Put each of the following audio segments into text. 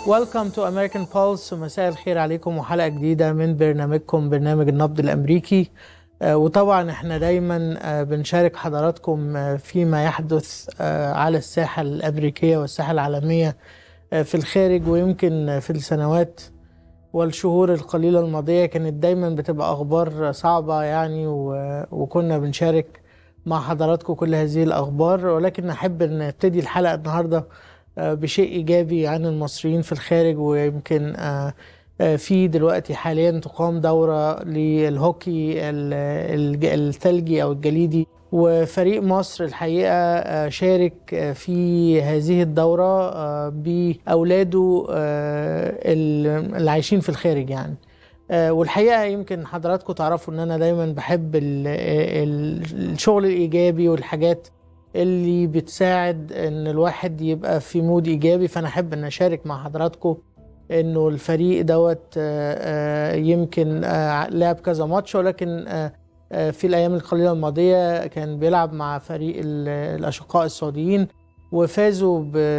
Welcome to American Pulse ومساء الخير عليكم وحلقة جديدة من برنامجكم برنامج النبض الأمريكي آه، وطبعا احنا دايما آه، بنشارك حضراتكم آه، فيما يحدث آه، على الساحة الأمريكية والساحة العالمية آه، في الخارج ويمكن في السنوات والشهور القليلة الماضية كانت دايما بتبقى أخبار صعبة يعني و- وكنا بنشارك مع حضراتكم كل هذه الأخبار ولكن أحب أن نبتدي الحلقة النهاردة آه، بشيء إيجابي عن المصريين في الخارج ويمكن آه، آه، في دلوقتي حاليا تقام دورة للهوكي ال- الج- الثلجي أو الجليدي وفريق مصر الحقيقة آه، شارك آه، في هذه الدورة آه، بأولاده آه، ال- اللي عايشين في الخارج يعني آه، والحقيقة يمكن حضراتكم تعرفوا ان انا دايما بحب ال- ال- الشغل الايجابي والحاجات اللي بتساعد ان الواحد يبقى في مود ايجابي فانا احب ان اشارك مع حضراتكم انه الفريق دوت آه، آه، يمكن آه، لعب كذا ماتش ولكن آه، آه، في الايام القليله الماضيه كان بيلعب مع فريق ال- الاشقاء السعوديين وفازوا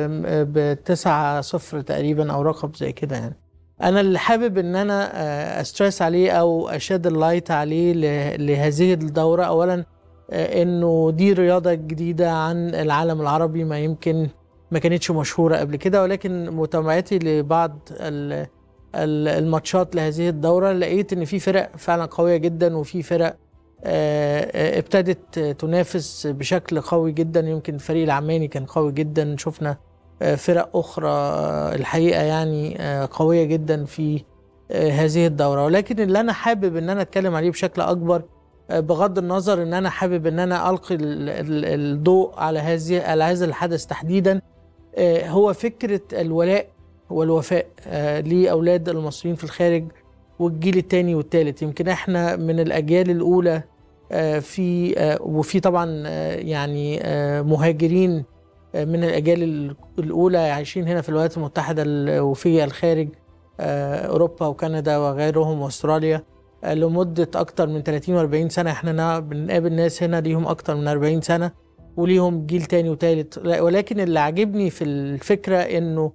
بتسعة صفر تقريبا او رقم زي كده يعني انا اللي حابب ان انا آه، استرس عليه او اشد اللايت عليه ل- لهذه الدوره اولا آه، انه دي رياضه جديده عن العالم العربي ما يمكن ما كانتش مشهوره قبل كده ولكن متابعتي لبعض ال- ال- الماتشات لهذه الدوره لقيت ان في فرق فعلا قويه جدا وفي فرق آه، آه، ابتدت تنافس بشكل قوي جدا يمكن الفريق العماني كان قوي جدا شفنا آه، فرق اخرى آه، الحقيقه يعني آه، قويه جدا في آه، هذه الدوره ولكن اللي انا حابب ان انا اتكلم عليه بشكل اكبر آه، بغض النظر ان انا حابب ان انا القي ال- ال- الضوء على هذه على هذا الحدث تحديدا آه، هو فكره الولاء والوفاء آه، لاولاد المصريين في الخارج والجيل الثاني والثالث يمكن احنا من الاجيال الاولى آه، في آه، وفي طبعا آه، يعني آه، مهاجرين آه، من الاجيال ال- الاولى عايشين هنا في الولايات المتحده ال- وفي الخارج آه، اوروبا وكندا وغيرهم واستراليا آه، لمده اكتر من 30 و40 سنه احنا نا- بنقابل ناس هنا ليهم اكتر من 40 سنه وليهم جيل تاني وتالت لا- ولكن اللي عاجبني في الفكره انه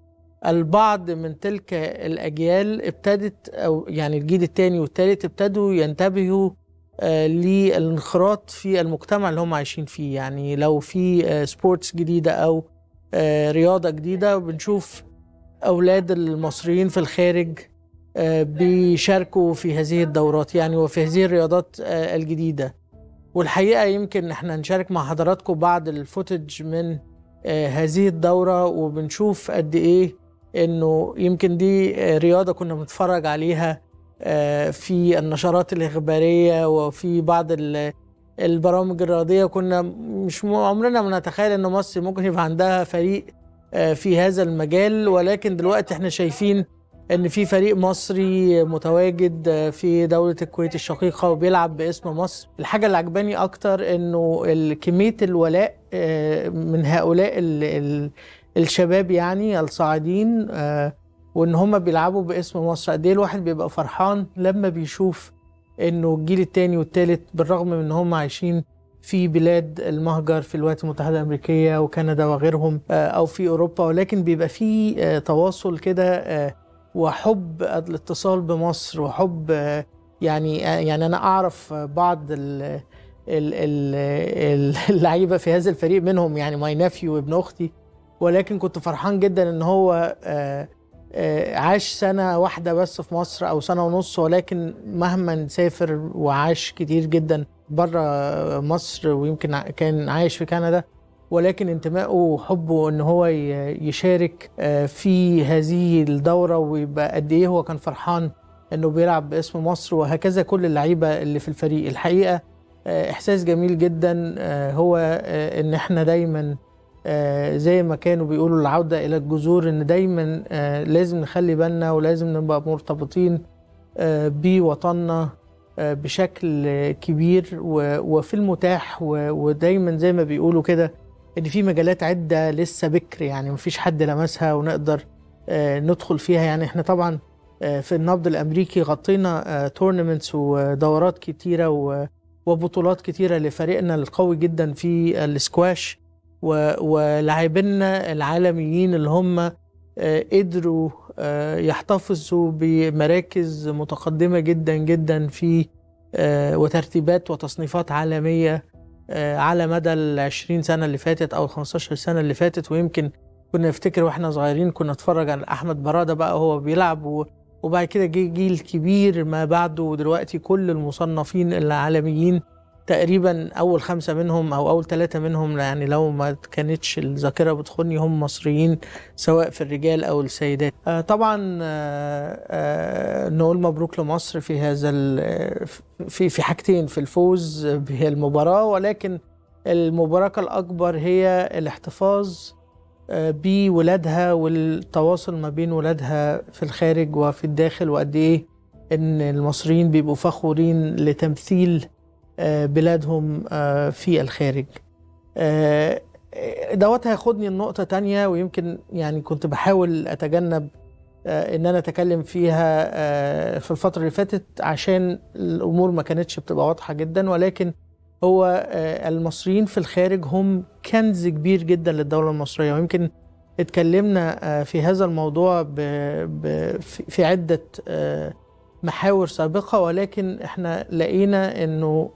البعض من تلك الاجيال ابتدت او يعني الجيل التاني والتالت ابتدوا ينتبهوا آه، للانخراط في المجتمع اللي هم عايشين فيه يعني لو في آه، سبورتس جديدة أو آه، رياضة جديدة بنشوف أولاد المصريين في الخارج آه، بيشاركوا في هذه الدورات يعني وفي هذه الرياضات آه، الجديدة والحقيقة يمكن احنا نشارك مع حضراتكم بعض الفوتج من آه، هذه الدورة وبنشوف قد ايه انه يمكن دي آه، رياضة كنا بنتفرج عليها آه، في النشرات الإخبارية وفي بعض ال- البرامج الرياضية كنا مش م- عمرنا ما نتخيل ان مصر ممكن يبقى عندها فريق آه، في هذا المجال ولكن دلوقتي احنا شايفين ان في فريق مصري متواجد آه، في دولة الكويت الشقيقة وبيلعب باسم مصر الحاجة اللي عجباني اكتر انه ال- كمية الولاء آه، من هؤلاء ال- ال- الشباب يعني الصاعدين آه، وان هم بيلعبوا باسم مصر قد ايه الواحد بيبقى فرحان لما بيشوف انه الجيل التاني والتالت بالرغم من ان هم عايشين في بلاد المهجر في الولايات المتحدة الأمريكية وكندا وغيرهم آه، أو في أوروبا ولكن بيبقى في آه، تواصل كده آه، وحب الاتصال بمصر وحب آه، يعني آه، يعني أنا أعرف آه، بعض ال- ال- ال- ال- اللعيبة في هذا الفريق منهم يعني ماي نافيو وابن أختي ولكن كنت فرحان جدا ان هو آه، آه، عاش سنة واحدة بس في مصر أو سنة ونص ولكن مهما سافر وعاش كتير جدا بره مصر ويمكن ع- كان عايش في كندا ولكن انتمائه وحبه ان هو ي- يشارك آه، في هذه الدورة ويبقى قد ايه هو كان فرحان انه بيلعب باسم مصر وهكذا كل اللعيبة اللي في الفريق الحقيقة آه، احساس جميل جدا آه، هو آه، ان احنا دايما آه، زي ما كانوا بيقولوا العودة إلى الجذور إن دايما آه، لازم نخلي بالنا ولازم نبقى مرتبطين آه، بوطننا آه، بشكل آه، كبير و- وفي المتاح و- ودايما زي ما بيقولوا كده إن في مجالات عدة لسه بكر يعني مفيش حد لمسها ونقدر آه، ندخل فيها يعني احنا طبعا آه، في النبض الأمريكي غطينا تورنمنتس ودورات كتيرة و- وبطولات كتيرة لفريقنا القوي جدا في السكواش و- ولاعبينا العالميين اللي هم آه، قدروا يحتفظوا بمراكز متقدمة جدا جدا في وترتيبات وتصنيفات عالمية على مدى ال 20 سنة اللي فاتت أو 15 سنة اللي فاتت ويمكن كنا نفتكر واحنا صغيرين كنا نتفرج على أحمد برادة بقى وهو بيلعب وبعد كده جه جيل كبير ما بعده ودلوقتي كل المصنفين العالميين تقريبا اول خمسه منهم او اول ثلاثه منهم يعني لو ما كانتش الذاكره بتخوني هم مصريين سواء في الرجال او السيدات آه طبعا آه آه نقول مبروك لمصر في هذا في في حاجتين في الفوز بالمباراه ولكن المباراه الاكبر هي الاحتفاظ بولادها والتواصل ما بين ولادها في الخارج وفي الداخل وقد ايه ان المصريين بيبقوا فخورين لتمثيل بلادهم في الخارج دوت هياخدني لنقطة تانية ويمكن يعني كنت بحاول أتجنب إن أنا أتكلم فيها في الفترة اللي فاتت عشان الأمور ما كانتش بتبقى واضحة جدا ولكن هو المصريين في الخارج هم كنز كبير جدا للدولة المصرية ويمكن اتكلمنا في هذا الموضوع ب ب في عدة محاور سابقة ولكن احنا لقينا انه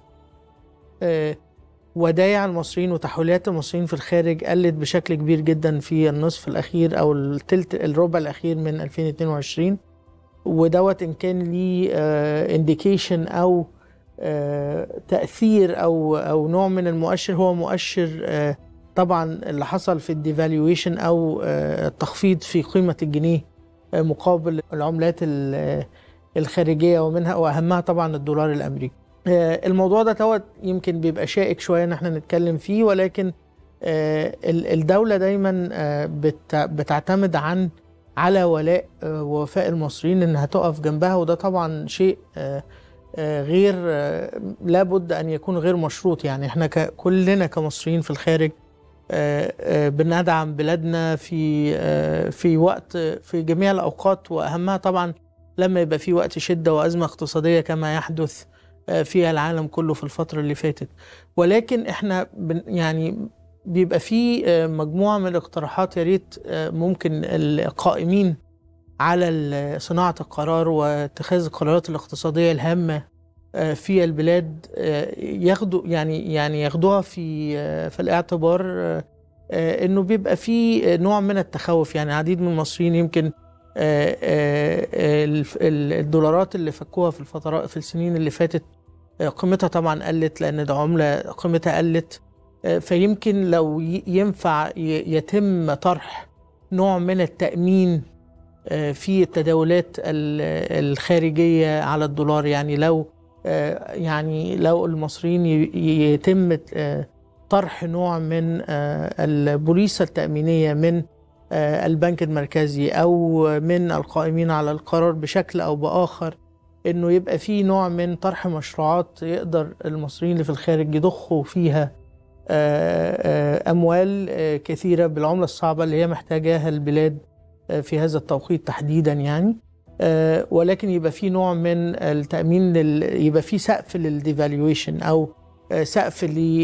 ودايع المصريين وتحويلات المصريين في الخارج قلت بشكل كبير جدا في النصف الأخير أو التلت الربع الأخير من 2022 ودوت إن كان ليه انديكيشن أو تأثير أو أو نوع من المؤشر هو مؤشر طبعا اللي حصل في الديفالويشن أو التخفيض في قيمة الجنيه مقابل العملات الخارجية ومنها وأهمها طبعا الدولار الأمريكي الموضوع ده توت يمكن بيبقى شائك شويه ان احنا نتكلم فيه ولكن الدوله دايما بتعتمد عن على ولاء ووفاء المصريين انها تقف جنبها وده طبعا شيء غير لابد ان يكون غير مشروط يعني احنا كلنا كمصريين في الخارج بندعم بلادنا في في وقت في جميع الاوقات واهمها طبعا لما يبقى في وقت شده وازمه اقتصاديه كما يحدث في العالم كله في الفترة اللي فاتت ولكن احنا يعني بيبقى في مجموعة من الاقتراحات يا ريت ممكن القائمين على صناعة القرار واتخاذ القرارات الاقتصادية الهامة في البلاد ياخدوا يعني يعني ياخدوها في في الاعتبار انه بيبقى في نوع من التخوف يعني عديد من المصريين يمكن الدولارات اللي فكوها في الفترات في السنين اللي فاتت قيمتها طبعا قلت لان ده عمله قيمتها قلت فيمكن لو ينفع يتم طرح نوع من التامين في التداولات الخارجيه على الدولار يعني لو يعني لو المصريين يتم طرح نوع من البوليصه التامينيه من البنك المركزي او من القائمين على القرار بشكل او باخر انه يبقى في نوع من طرح مشروعات يقدر المصريين اللي في الخارج يضخوا فيها اموال كثيره بالعمله الصعبه اللي هي محتاجاها البلاد في هذا التوقيت تحديدا يعني ولكن يبقى في نوع من التامين يبقى في سقف للديفالويشن او سقف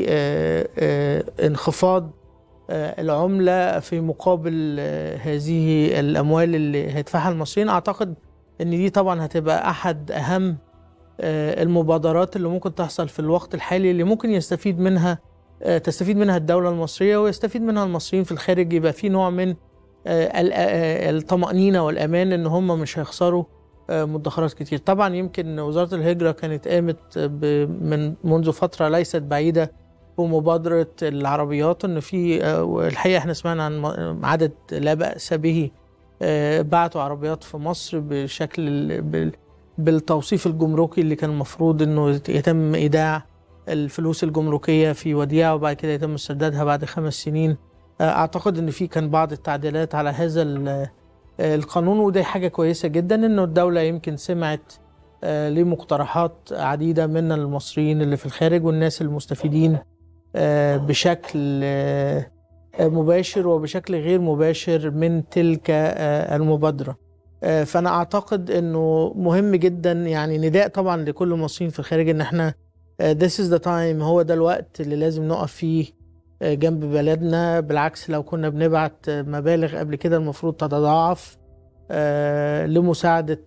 لانخفاض العملة في مقابل هذه الأموال اللي هيدفعها المصريين أعتقد أن دي طبعا هتبقى أحد أهم المبادرات اللي ممكن تحصل في الوقت الحالي اللي ممكن يستفيد منها تستفيد منها الدولة المصرية ويستفيد منها المصريين في الخارج يبقى في نوع من الطمأنينة والأمان إن هم مش هيخسروا مدخرات كتير طبعا يمكن وزارة الهجرة كانت قامت من منذ فترة ليست بعيدة بمبادرة العربيات إن في الحقيقة إحنا سمعنا عن عدد لا بأس به بعتوا عربيات في مصر بشكل بالتوصيف الجمركي اللي كان المفروض إنه يتم إيداع الفلوس الجمركية في وديعة وبعد كده يتم استردادها بعد خمس سنين أعتقد إن في كان بعض التعديلات على هذا القانون ودي حاجة كويسة جدا إنه الدولة يمكن سمعت لمقترحات عديدة من المصريين اللي في الخارج والناس المستفيدين بشكل مباشر وبشكل غير مباشر من تلك المبادرة فأنا أعتقد أنه مهم جدا يعني نداء طبعا لكل المصريين في الخارج أن احنا this is the time هو ده الوقت اللي لازم نقف فيه جنب بلدنا بالعكس لو كنا بنبعت مبالغ قبل كده المفروض تتضاعف لمساعدة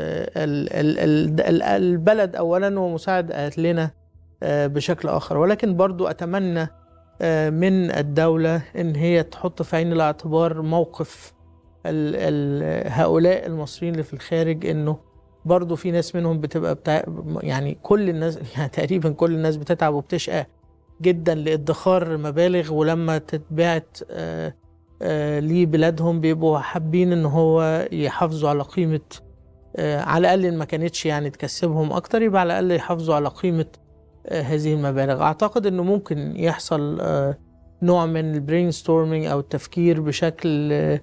البلد أولا ومساعدة أهلنا بشكل آخر ولكن برضو أتمنى من الدولة إن هي تحط في عين الاعتبار موقف ال ال هؤلاء المصريين اللي في الخارج إنه برضو في ناس منهم بتبقى بتاع يعني كل الناس يعني تقريبا كل الناس بتتعب وبتشقى جدا لادخار مبالغ ولما تتبعت آه آه لبلادهم بيبقوا حابين ان هو يحافظوا على قيمة آه على الأقل ما كانتش يعني تكسبهم أكتر يبقى على الأقل يحافظوا على قيمة آه هذه المبالغ أعتقد أنه ممكن يحصل آه نوع من البرين ستورمينج أو التفكير بشكل آه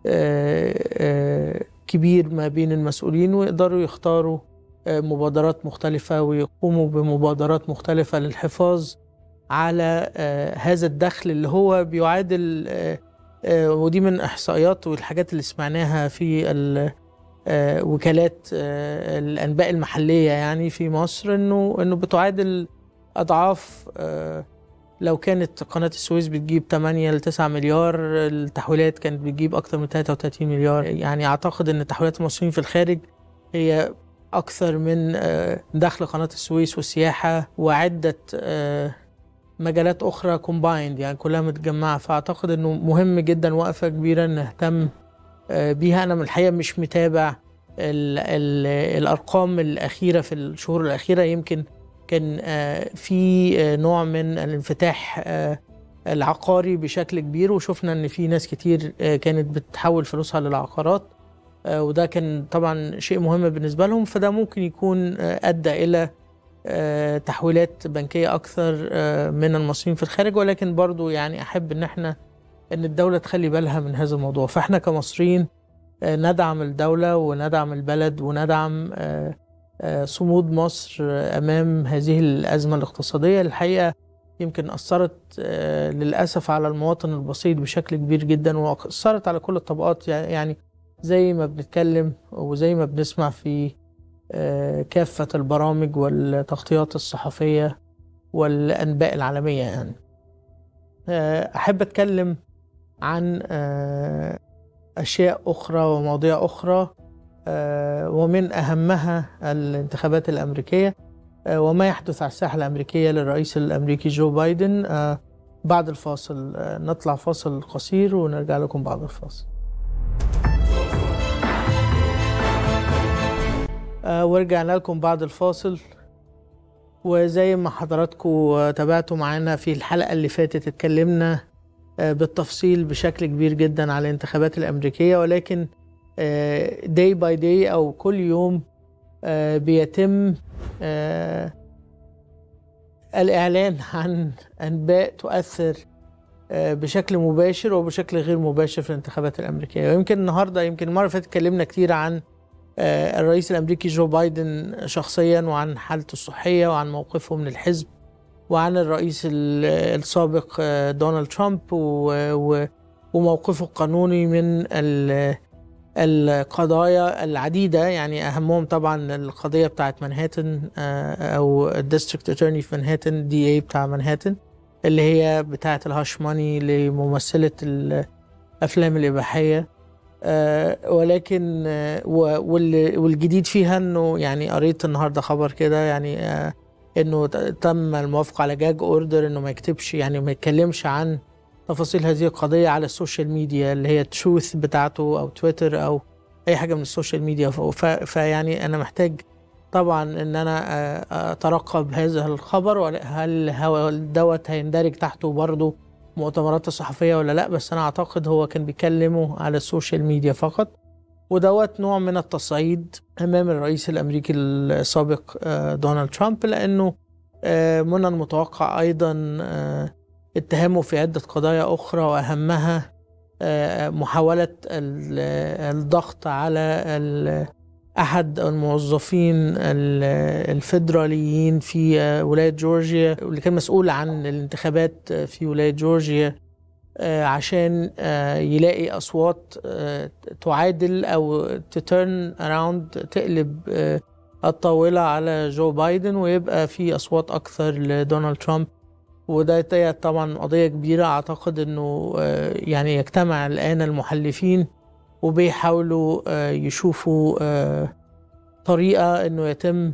آه كبير ما بين المسؤولين ويقدروا يختاروا مبادرات مختلفة ويقوموا بمبادرات مختلفة للحفاظ على هذا الدخل اللي هو بيعادل ودي من إحصائيات والحاجات اللي سمعناها في وكالات الأنباء المحلية يعني في مصر إنه إنه بتعادل أضعاف لو كانت قناة السويس بتجيب 8 ل 9 مليار التحويلات كانت بتجيب أكثر من 33 مليار يعني أعتقد أن تحويلات المصريين في الخارج هي أكثر من دخل قناة السويس والسياحة وعدة مجالات أخرى كومبايند يعني كلها متجمعة فأعتقد أنه مهم جدا وقفة كبيرة نهتم بيها أنا من الحقيقة مش متابع ال ال الأرقام الأخيرة في الشهور الأخيرة يمكن كان في نوع من الانفتاح العقاري بشكل كبير وشفنا ان في ناس كتير كانت بتحول فلوسها للعقارات وده كان طبعا شيء مهم بالنسبه لهم فده ممكن يكون ادى الى تحويلات بنكيه اكثر من المصريين في الخارج ولكن برضو يعني احب ان احنا ان الدوله تخلي بالها من هذا الموضوع فاحنا كمصريين ندعم الدوله وندعم البلد وندعم صمود مصر امام هذه الازمه الاقتصاديه الحقيقه يمكن اثرت للاسف على المواطن البسيط بشكل كبير جدا واثرت على كل الطبقات يعني زي ما بنتكلم وزي ما بنسمع في كافه البرامج والتغطيات الصحفيه والانباء العالميه يعني احب اتكلم عن اشياء اخرى ومواضيع اخرى ومن أهمها الانتخابات الأمريكية وما يحدث على الساحة الأمريكية للرئيس الأمريكي جو بايدن بعد الفاصل نطلع فاصل قصير ونرجع لكم بعد الفاصل ورجعنا لكم بعد الفاصل وزي ما حضراتكم تابعتوا معانا في الحلقة اللي فاتت اتكلمنا بالتفصيل بشكل كبير جدا على الانتخابات الأمريكية ولكن داي باي داي او كل يوم بيتم الاعلان عن انباء تؤثر بشكل مباشر وبشكل غير مباشر في الانتخابات الامريكيه ويمكن النهارده يمكن المره اللي فاتت اتكلمنا كتير عن الرئيس الامريكي جو بايدن شخصيا وعن حالته الصحيه وعن موقفه من الحزب وعن الرئيس السابق دونالد ترامب وموقفه القانوني من القضايا العديدة يعني أهمهم طبعا القضية بتاعت منهاتن أو الديستريكت اتورني في منهاتن دي اي بتاع منهاتن اللي هي بتاعت الهاش ماني لممثلة الأفلام الإباحية ولكن والجديد فيها انه يعني قريت النهارده خبر كده يعني انه تم الموافقه على جاج اوردر انه ما يكتبش يعني ما يتكلمش عن تفاصيل هذه القضية على السوشيال ميديا اللي هي تروث بتاعته أو تويتر أو أي حاجة من السوشيال ميديا فيعني أنا محتاج طبعا إن أنا أترقب هذا الخبر هل دوت هيندرج تحته برضه مؤتمرات الصحفية ولا لأ بس أنا أعتقد هو كان بيكلمه على السوشيال ميديا فقط ودوت نوع من التصعيد أمام الرئيس الأمريكي السابق دونالد ترامب لأنه من المتوقع أيضا اتهامه في عدة قضايا أخرى وأهمها محاولة الضغط على أحد الموظفين الفيدراليين في ولاية جورجيا واللي كان مسؤول عن الانتخابات في ولاية جورجيا عشان يلاقي أصوات تعادل أو تترن أراوند تقلب الطاولة على جو بايدن ويبقى في أصوات أكثر لدونالد ترامب وده طبعا قضية كبيرة أعتقد أنه يعني يجتمع الآن المحلفين وبيحاولوا يشوفوا طريقة إنه يتم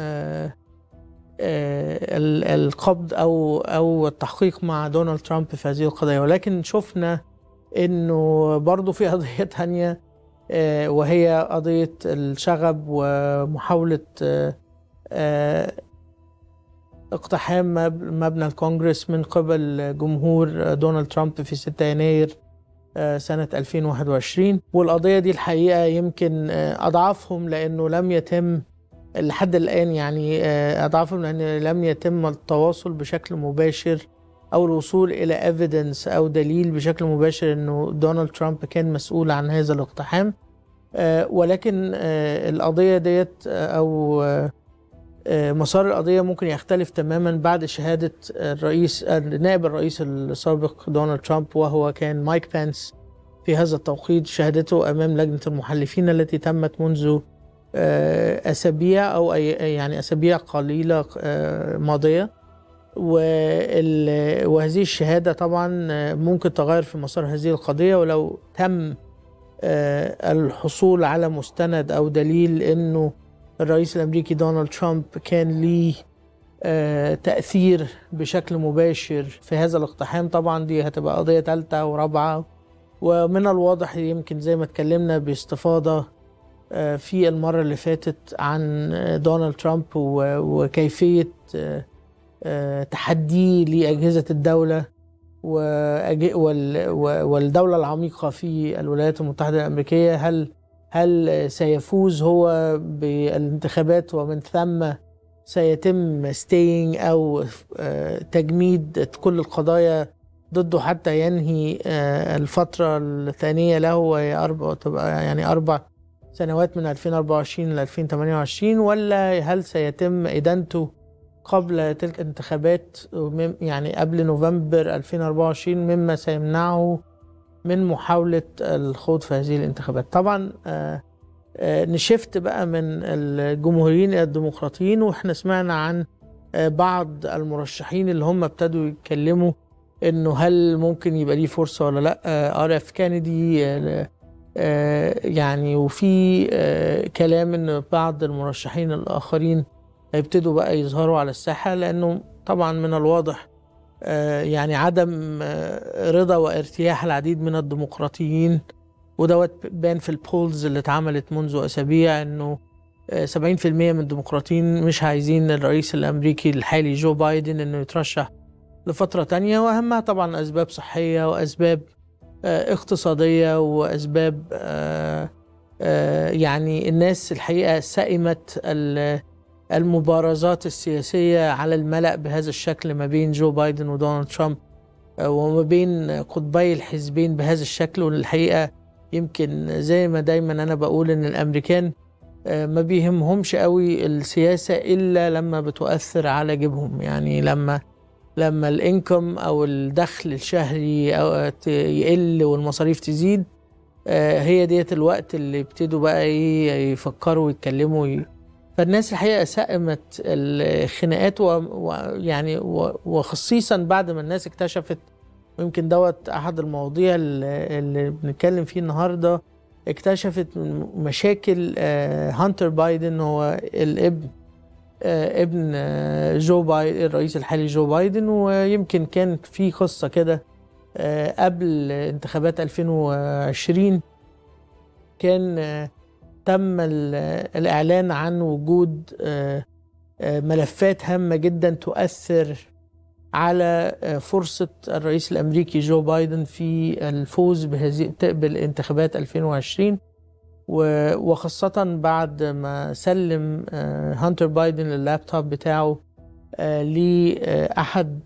القبض أو أو التحقيق مع دونالد ترامب في هذه القضية ولكن شفنا إنه برضه في قضية تانية وهي قضية الشغب ومحاولة اقتحام مبنى الكونجرس من قبل جمهور دونالد ترامب في 6 يناير سنة 2021 والقضية دي الحقيقة يمكن أضعافهم لأنه لم يتم لحد الآن يعني أضعافهم لأن لم يتم التواصل بشكل مباشر أو الوصول إلى evidence أو دليل بشكل مباشر أنه دونالد ترامب كان مسؤول عن هذا الاقتحام ولكن القضية ديت أو مسار القضية ممكن يختلف تماما بعد شهادة الرئيس نائب الرئيس السابق دونالد ترامب وهو كان مايك بانس في هذا التوقيت شهادته أمام لجنة المحلفين التي تمت منذ أسابيع أو يعني أسابيع قليلة ماضية وهذه الشهادة طبعا ممكن تغير في مسار هذه القضية ولو تم الحصول على مستند أو دليل أنه الرئيس الامريكي دونالد ترامب كان ليه آه تاثير بشكل مباشر في هذا الاقتحام طبعا دي هتبقى قضيه ثالثه ورابعه ومن الواضح يمكن زي ما اتكلمنا باستفاضه آه في المره اللي فاتت عن دونالد ترامب وكيفيه آه تحديه لاجهزه الدوله والدوله العميقه في الولايات المتحده الامريكيه هل هل سيفوز هو بالانتخابات ومن ثم سيتم ستينج او تجميد كل القضايا ضده حتى ينهي الفترة الثانية له وهي أربع تبقى يعني أربع سنوات من 2024 ل 2028 ولا هل سيتم إدانته قبل تلك الانتخابات يعني قبل نوفمبر 2024 مما سيمنعه من محاولة الخوض في هذه الانتخابات طبعا آآ آآ نشفت بقى من الجمهوريين إلى الديمقراطيين وإحنا سمعنا عن بعض المرشحين اللي هم ابتدوا يتكلموا إنه هل ممكن يبقى ليه فرصة ولا لأ ار اف كينيدي يعني وفي كلام إن بعض المرشحين الآخرين هيبتدوا بقى يظهروا على الساحة لأنه طبعا من الواضح يعني عدم رضا وارتياح العديد من الديمقراطيين ودوت بان في البولز اللي اتعملت منذ اسابيع انه 70% من الديمقراطيين مش عايزين الرئيس الامريكي الحالي جو بايدن انه يترشح لفتره تانية واهمها طبعا اسباب صحيه واسباب اقتصاديه واسباب يعني الناس الحقيقه سئمت المبارزات السياسية على الملأ بهذا الشكل ما بين جو بايدن ودونالد ترامب وما بين قطبي الحزبين بهذا الشكل والحقيقة يمكن زي ما دايما أنا بقول إن الأمريكان ما بيهمهمش قوي السياسة إلا لما بتؤثر على جيبهم يعني لما لما الانكم أو الدخل الشهري أو يقل والمصاريف تزيد هي ديت الوقت اللي يبتدوا بقى ايه يفكروا ويتكلموا وي... فالناس الحقيقه سئمت الخناقات ويعني وخصيصا بعد ما الناس اكتشفت ويمكن دوت احد المواضيع اللي بنتكلم فيه النهارده اكتشفت مشاكل هانتر بايدن هو الابن ابن جو بايدن الرئيس الحالي جو بايدن ويمكن كان في قصه كده قبل انتخابات 2020 كان تم الإعلان عن وجود ملفات هامة جدا تؤثر على فرصة الرئيس الأمريكي جو بايدن في الفوز بهذه بالانتخابات 2020 وخاصة بعد ما سلم هانتر بايدن اللابتوب بتاعه لأحد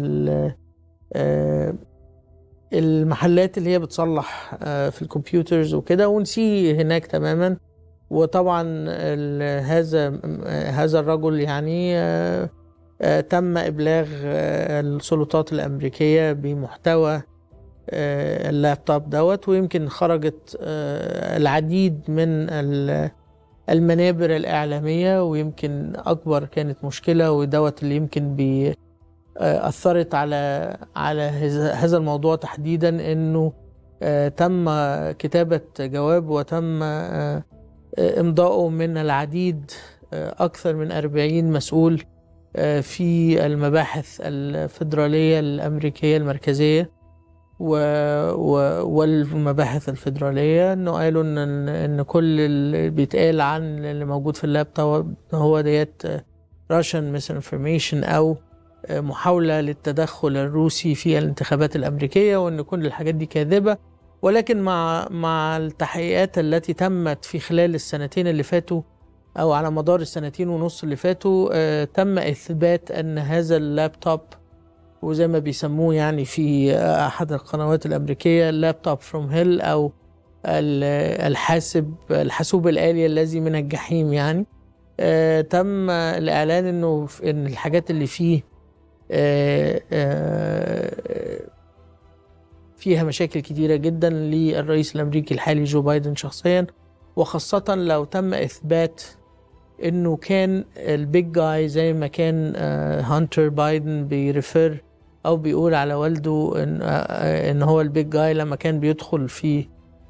المحلات اللي هي بتصلح في الكمبيوترز وكده ونسيه هناك تماما وطبعا هذا هذا الرجل يعني تم ابلاغ السلطات الامريكيه بمحتوى اللابتوب دوت ويمكن خرجت العديد من المنابر الاعلاميه ويمكن اكبر كانت مشكله ودوت اللي يمكن بي اثرت على على هذا الموضوع تحديدا انه تم كتابة جواب وتم إمضاؤه من العديد أكثر من أربعين مسؤول في المباحث الفيدرالية الأمريكية المركزية و... و... والمباحث الفيدرالية إنه قالوا إن إن كل اللي بيتقال عن اللي موجود في اللابتوب هو ديت Russian misinformation أو محاولة للتدخل الروسي في الانتخابات الأمريكية وإن كل الحاجات دي كاذبة ولكن مع مع التحقيقات التي تمت في خلال السنتين اللي فاتوا أو على مدار السنتين ونص اللي فاتوا آه تم إثبات أن هذا اللابتوب وزي ما بيسموه يعني في أحد القنوات الأمريكية اللابتوب فروم هيل أو الحاسب الحاسوب الآلي الذي من الجحيم يعني آه تم الإعلان إنه إن الحاجات اللي فيه آه آه فيها مشاكل كتيرة جدا للرئيس الأمريكي الحالي جو بايدن شخصيا وخاصة لو تم إثبات إنه كان البيج جاي زي ما كان هانتر بايدن بيرفر أو بيقول على والده إن, إن هو البيج جاي لما كان بيدخل في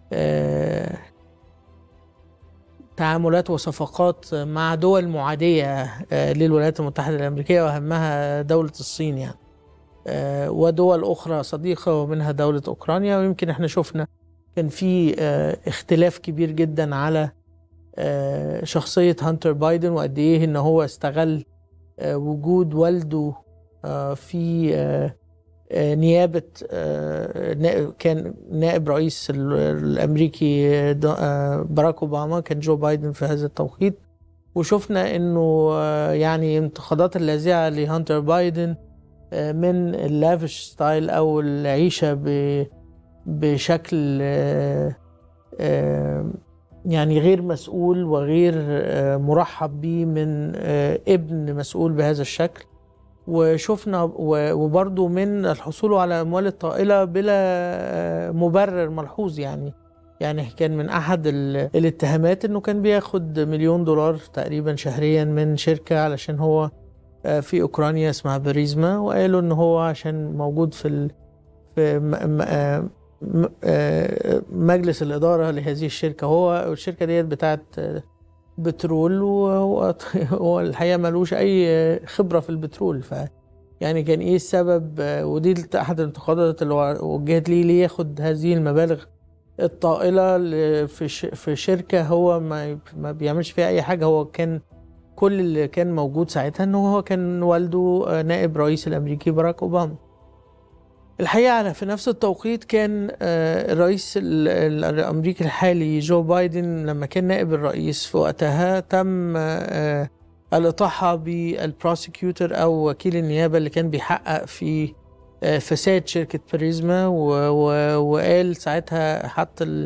تعاملات وصفقات مع دول معادية للولايات المتحدة الأمريكية وأهمها دولة الصين يعني ودول أخرى صديقة ومنها دولة أوكرانيا ويمكن احنا شفنا كان في اختلاف كبير جدا على شخصية هانتر بايدن وقد إيه إن هو استغل وجود والده في نيابة كان نائب رئيس الأمريكي باراك أوباما كان جو بايدن في هذا التوقيت وشفنا إنه يعني انتقادات اللاذعة لهانتر بايدن من اللافش ستايل او العيشه بشكل يعني غير مسؤول وغير مرحب به من ابن مسؤول بهذا الشكل وشفنا وبرضه من الحصول على اموال الطائله بلا مبرر ملحوظ يعني يعني كان من احد الاتهامات انه كان بياخد مليون دولار تقريبا شهريا من شركه علشان هو في اوكرانيا اسمها بريزما وقالوا ان هو عشان موجود في ال... في م... م... مجلس الاداره لهذه الشركه هو الشركه ديت بتاعت بترول وهو الحقيقه ملوش اي خبره في البترول ف يعني كان ايه السبب ودي احد الانتقادات اللي وجهت ليه ليه ياخد هذه المبالغ الطائله في في شركه هو ما ما بيعملش فيها اي حاجه هو كان كل اللي كان موجود ساعتها انه هو كان والده نائب رئيس الامريكي باراك اوباما الحقيقه في نفس التوقيت كان الرئيس الامريكي الحالي جو بايدن لما كان نائب الرئيس في وقتها تم الاطاحه بالبروسيكيوتور او وكيل النيابه اللي كان بيحقق في فساد شركه بريزما وقال ساعتها حط ال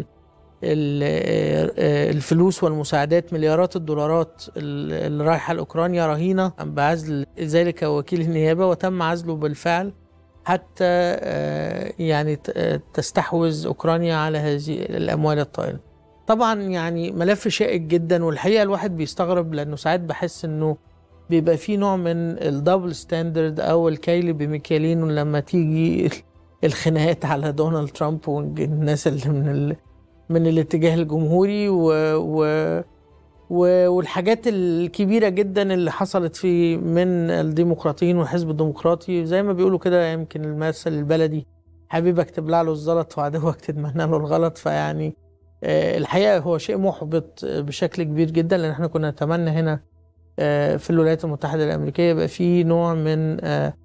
الفلوس والمساعدات مليارات الدولارات اللي رايحه لاوكرانيا رهينه بعزل ذلك وكيل النيابه وتم عزله بالفعل حتى يعني تستحوذ اوكرانيا على هذه الاموال الطائله. طبعا يعني ملف شائك جدا والحقيقه الواحد بيستغرب لانه ساعات بحس انه بيبقى في نوع من الدبل ستاندرد او الكيل بمكيالين لما تيجي الخناقات على دونالد ترامب والناس اللي من ال من الاتجاه الجمهوري و... و... و... والحاجات الكبيرة جدا اللي حصلت في من الديمقراطيين والحزب الديمقراطي زي ما بيقولوا كده يمكن المثل البلدي حبيبك تبلع له الزلط وعدوك تتمنى له الغلط فيعني الحقيقة هو شيء محبط بشكل كبير جدا لأن احنا كنا نتمنى هنا في الولايات المتحدة الأمريكية يبقى في نوع من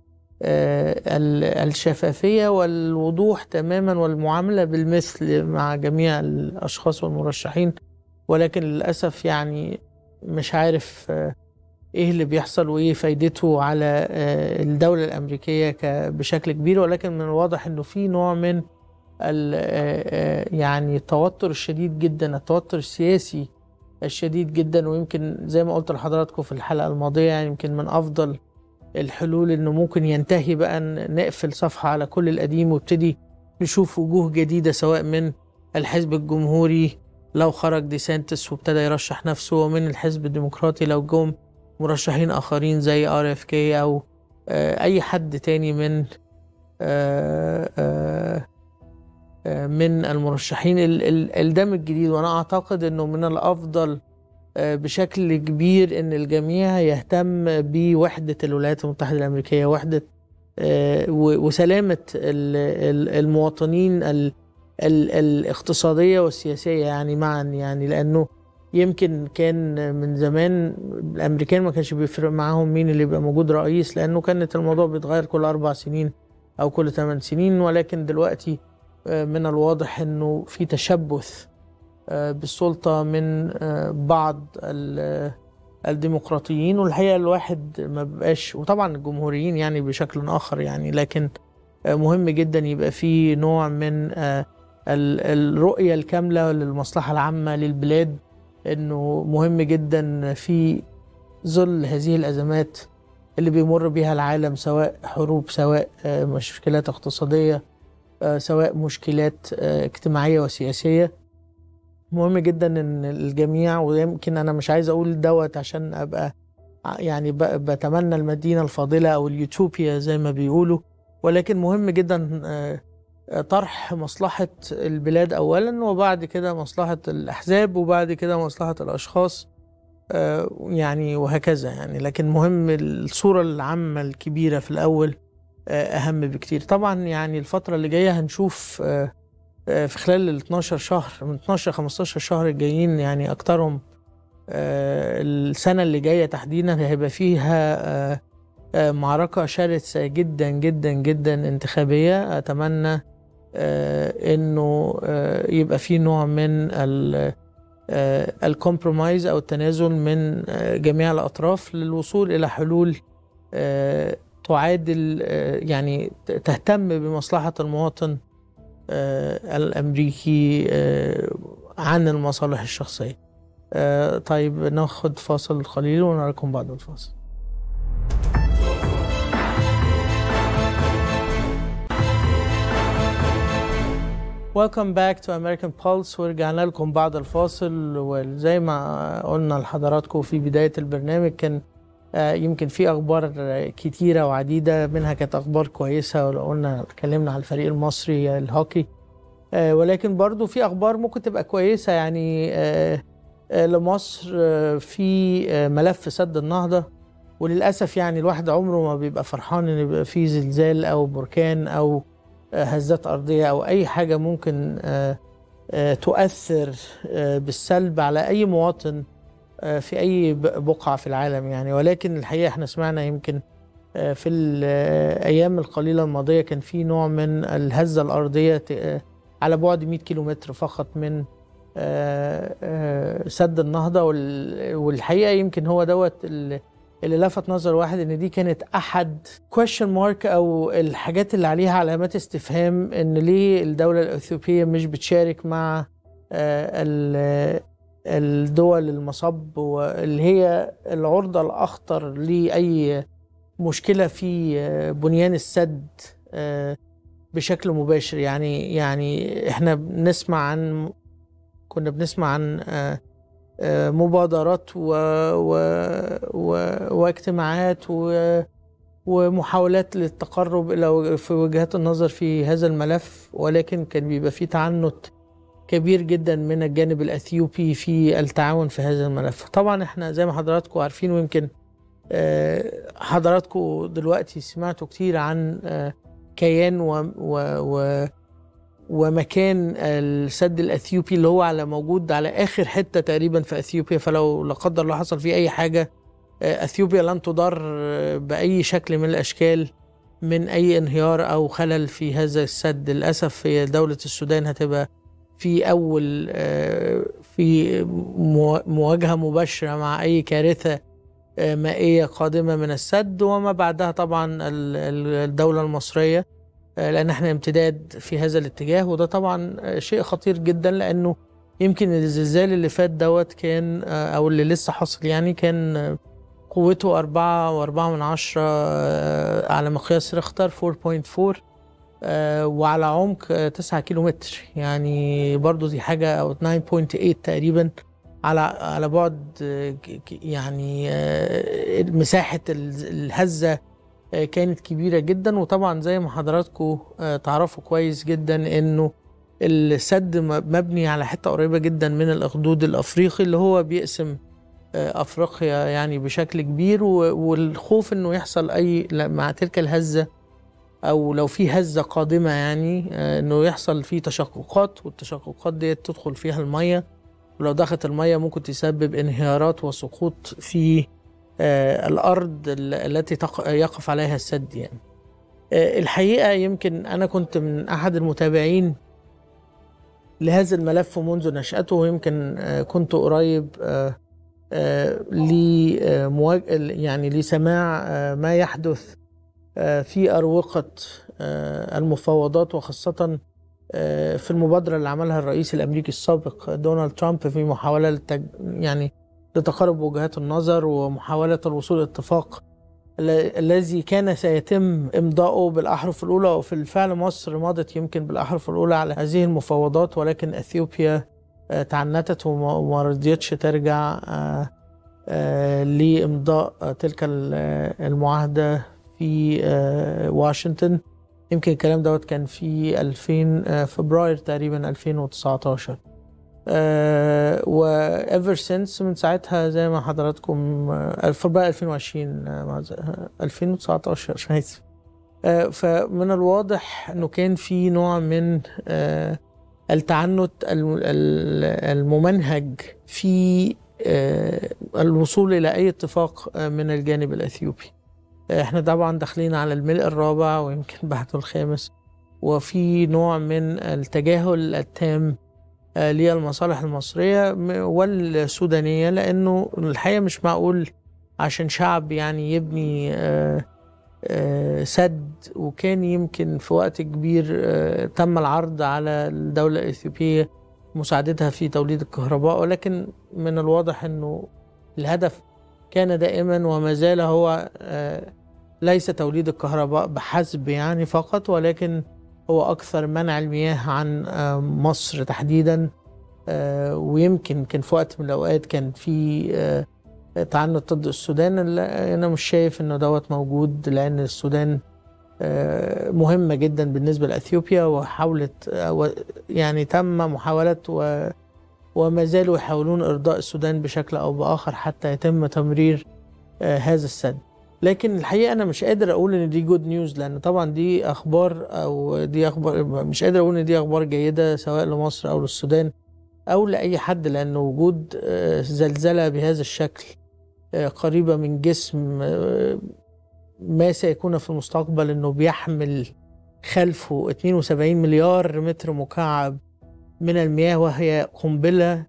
الشفافية والوضوح تماما والمعاملة بالمثل مع جميع الأشخاص والمرشحين ولكن للأسف يعني مش عارف إيه اللي بيحصل وإيه فايدته على الدولة الأمريكية بشكل كبير ولكن من الواضح إنه في نوع من يعني التوتر الشديد جدا التوتر السياسي الشديد جدا ويمكن زي ما قلت لحضراتكم في الحلقة الماضية يعني يمكن من أفضل الحلول انه ممكن ينتهي بقى نقفل صفحه على كل القديم وابتدي نشوف وجوه جديده سواء من الحزب الجمهوري لو خرج ديسانتس وابتدى يرشح نفسه ومن الحزب الديمقراطي لو جم مرشحين اخرين زي ار اف كي او اي حد تاني من من المرشحين الدم الجديد وانا اعتقد انه من الافضل بشكل كبير ان الجميع يهتم بوحده الولايات المتحده الامريكيه وحده وسلامه المواطنين الاقتصاديه والسياسيه يعني معا يعني لانه يمكن كان من زمان الامريكان ما كانش بيفرق معاهم مين اللي يبقى موجود رئيس لانه كانت الموضوع بيتغير كل اربع سنين او كل ثمان سنين ولكن دلوقتي من الواضح انه في تشبث بالسلطه من بعض الديمقراطيين والحقيقه الواحد ما بقاش وطبعا الجمهوريين يعني بشكل اخر يعني لكن مهم جدا يبقى في نوع من الرؤيه الكامله للمصلحه العامه للبلاد انه مهم جدا في ظل هذه الازمات اللي بيمر بها العالم سواء حروب سواء مشكلات اقتصاديه سواء مشكلات اجتماعيه وسياسيه مهم جدا ان الجميع ويمكن انا مش عايز اقول دوت عشان ابقى يعني بتمنى المدينه الفاضله او اليوتوبيا زي ما بيقولوا ولكن مهم جدا طرح مصلحة البلاد أولا وبعد كده مصلحة الأحزاب وبعد كده مصلحة الأشخاص يعني وهكذا يعني لكن مهم الصورة العامة الكبيرة في الأول أهم بكتير طبعا يعني الفترة اللي جاية هنشوف في خلال ال 12 شهر من 12 15 شهر الجايين يعني أكترهم السنة اللي جاية تحديدا هيبقى فيها معركة شرسة جدا جدا جدا انتخابية أتمنى انه يبقى في نوع من الكومبرومايز او التنازل من جميع الاطراف للوصول الى حلول تعادل يعني تهتم بمصلحه المواطن الامريكي عن المصالح الشخصيه طيب ناخد فاصل قليل ونراكم بعد الفاصل Welcome back to American Pulse ورجعنا لكم بعد الفاصل وزي ما قلنا لحضراتكم في بداية البرنامج كان يمكن في أخبار كتيرة وعديدة منها كانت أخبار كويسة ولو قلنا اتكلمنا على الفريق المصري الهوكي ولكن برضو في أخبار ممكن تبقى كويسة يعني لمصر في ملف سد النهضة وللأسف يعني الواحد عمره ما بيبقى فرحان إن يبقى في زلزال أو بركان أو هزات أرضية أو أي حاجة ممكن تؤثر بالسلب على أي مواطن في أي بقعة في العالم يعني ولكن الحقيقة احنا سمعنا يمكن في الأيام القليلة الماضية كان في نوع من الهزة الأرضية على بعد 100 كيلومتر فقط من سد النهضة والحقيقة يمكن هو دوت اللي لفت نظر واحد ان دي كانت احد question mark او الحاجات اللي عليها علامات استفهام ان ليه الدولة الاثيوبية مش بتشارك مع الدول المصب اللي هي العرضة الاخطر لاي مشكلة في بنيان السد بشكل مباشر يعني يعني احنا بنسمع عن كنا بنسمع عن مبادرات و... و... و... واجتماعات و... ومحاولات للتقرب الى في وجهات النظر في هذا الملف ولكن كان بيبقى في تعنت كبير جدا من الجانب الاثيوبي في التعاون في هذا الملف طبعا احنا زي ما حضراتكم عارفين ويمكن حضراتكم دلوقتي سمعتوا كتير عن كيان و... و... و... ومكان السد الاثيوبي اللي هو على موجود على اخر حته تقريبا في اثيوبيا فلو لا قدر الله حصل فيه اي حاجه اثيوبيا لن تضر باي شكل من الاشكال من اي انهيار او خلل في هذا السد للاسف هي دوله السودان هتبقى في اول في مواجهه مباشره مع اي كارثه مائيه قادمه من السد وما بعدها طبعا الدوله المصريه لان احنا امتداد في هذا الاتجاه وده طبعا شيء خطير جدا لانه يمكن الزلزال اللي فات دوت كان او اللي لسه حاصل يعني كان قوته أربعة وأربعة من عشرة على مقياس ريختر 4.4 وعلى عمق تسعة كيلو متر يعني برضو دي حاجة أو 9.8 تقريبا على على بعد يعني مساحة الهزة كانت كبيرة جدا وطبعا زي ما حضراتكم تعرفوا كويس جدا انه السد مبني على حته قريبه جدا من الاخدود الافريقي اللي هو بيقسم افريقيا يعني بشكل كبير والخوف انه يحصل اي مع تلك الهزه او لو في هزه قادمه يعني انه يحصل فيه تشققات والتشققات دي تدخل فيها الميه ولو دخلت الميه ممكن تسبب انهيارات وسقوط في الارض التي يقف عليها السد يعني الحقيقه يمكن انا كنت من احد المتابعين لهذا الملف منذ نشأته ويمكن كنت قريب لمواج... يعني لسماع ما يحدث في أروقة المفاوضات وخاصة في المبادرة اللي عملها الرئيس الأمريكي السابق دونالد ترامب في محاولة لتج... يعني لتقارب وجهات النظر ومحاولة الوصول لاتفاق الذي كان سيتم إمضاؤه بالأحرف الأولى وفي الفعل مصر مضت يمكن بالأحرف الأولى على هذه المفاوضات ولكن أثيوبيا تعنتت وما رضيتش ترجع لإمضاء تلك المعاهدة في واشنطن يمكن الكلام دوت كان في 2000 فبراير تقريبا 2019 وايفر سينس من ساعتها زي ما حضراتكم فبراير 2020 2019 اسف فمن الواضح انه كان في نوع من التعنت الممنهج في الوصول الى اي اتفاق من الجانب الاثيوبي احنا طبعا داخلين على الملء الرابع ويمكن بعده الخامس وفي نوع من التجاهل التام للمصالح المصرية والسودانية لأنه الحقيقة مش معقول عشان شعب يعني يبني سد وكان يمكن في وقت كبير تم العرض على الدولة الإثيوبية مساعدتها في توليد الكهرباء ولكن من الواضح أنه الهدف كان دائما وما زال هو ليس توليد الكهرباء بحسب يعني فقط ولكن هو أكثر منع المياه عن مصر تحديدا ويمكن كان في وقت من الأوقات كان في تعنت ضد السودان أنا مش شايف إنه دوت موجود لأن السودان مهمة جدا بالنسبة لأثيوبيا وحاولت يعني تم محاولة و وما زالوا يحاولون إرضاء السودان بشكل أو بآخر حتى يتم تمرير هذا السد لكن الحقيقه انا مش قادر اقول ان دي جود نيوز لان طبعا دي اخبار او دي اخبار مش قادر اقول ان دي اخبار جيده سواء لمصر او للسودان او لاي حد لان وجود زلزله بهذا الشكل قريبه من جسم ما سيكون في المستقبل انه بيحمل خلفه 72 مليار متر مكعب من المياه وهي قنبله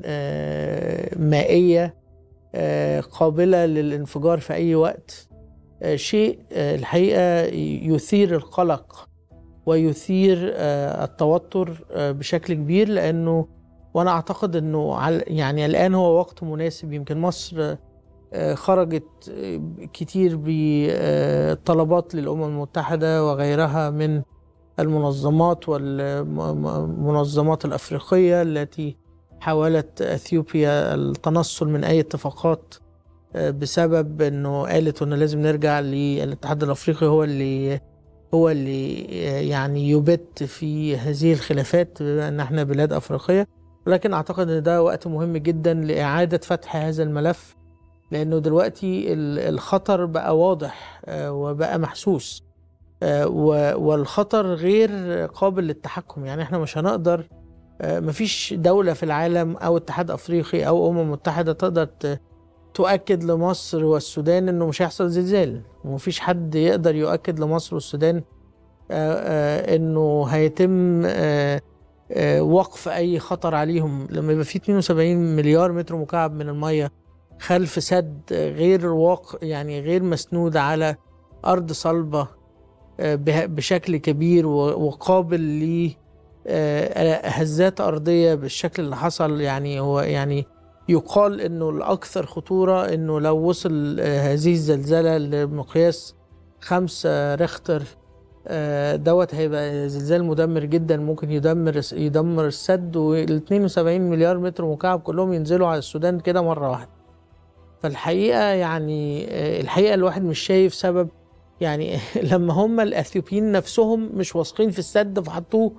مائيه قابلة للانفجار في أي وقت شيء الحقيقة يثير القلق ويثير التوتر بشكل كبير لأنه وأنا أعتقد أنه يعني الآن هو وقت مناسب يمكن مصر خرجت كتير بطلبات للأمم المتحدة وغيرها من المنظمات والمنظمات الأفريقية التي حاولت اثيوبيا التنصل من اي اتفاقات بسبب انه قالت انه لازم نرجع للاتحاد الافريقي هو اللي هو اللي يعني يبت في هذه الخلافات بما ان احنا بلاد افريقيه ولكن اعتقد ان ده وقت مهم جدا لاعاده فتح هذا الملف لانه دلوقتي الخطر بقى واضح وبقى محسوس والخطر غير قابل للتحكم يعني احنا مش هنقدر مفيش دولة في العالم أو اتحاد أفريقي أو أمم متحدة تقدر تؤكد لمصر والسودان إنه مش هيحصل زلزال ومفيش حد يقدر يؤكد لمصر والسودان إنه هيتم وقف أي خطر عليهم لما يبقى في 72 مليار متر مكعب من المية خلف سد غير واقع يعني غير مسنود على أرض صلبة بشكل كبير وقابل ل هزات أرضية بالشكل اللي حصل يعني هو يعني يقال إنه الأكثر خطورة إنه لو وصل هذه الزلزلة لمقياس خمسة ريختر دوت هيبقى زلزال مدمر جدا ممكن يدمر يدمر السد وال 72 مليار متر مكعب كلهم ينزلوا على السودان كده مرة واحدة فالحقيقة يعني الحقيقة الواحد مش شايف سبب يعني لما هم الأثيوبيين نفسهم مش واثقين في السد فحطوه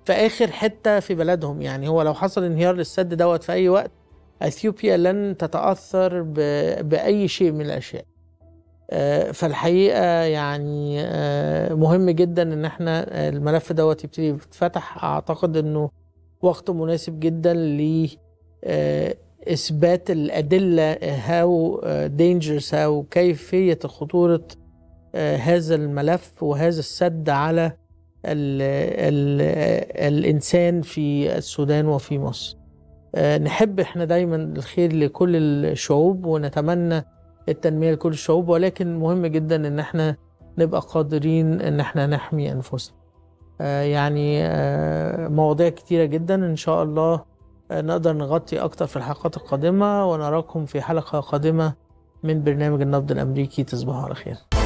في اخر حته في بلدهم يعني هو لو حصل انهيار للسد دوت في اي وقت اثيوبيا لن تتاثر ب- باي شيء من الاشياء آه، فالحقيقه يعني آه، مهم جدا ان احنا الملف دوت يبتدي يتفتح اعتقد انه وقت مناسب جدا ل آه، اثبات الادله هاو دينجرس او كيفيه خطوره آه، هذا الملف وهذا السد على ال ال الانسان في السودان وفي مصر آه، نحب احنا دايما الخير لكل الشعوب ونتمنى التنميه لكل الشعوب ولكن مهم جدا ان احنا نبقى قادرين ان احنا نحمي انفسنا آه، يعني آه، مواضيع كتيره جدا ان شاء الله آه، نقدر نغطي اكتر في الحلقات القادمه ونراكم في حلقه قادمه من برنامج النبض الامريكي تصبحوا على خير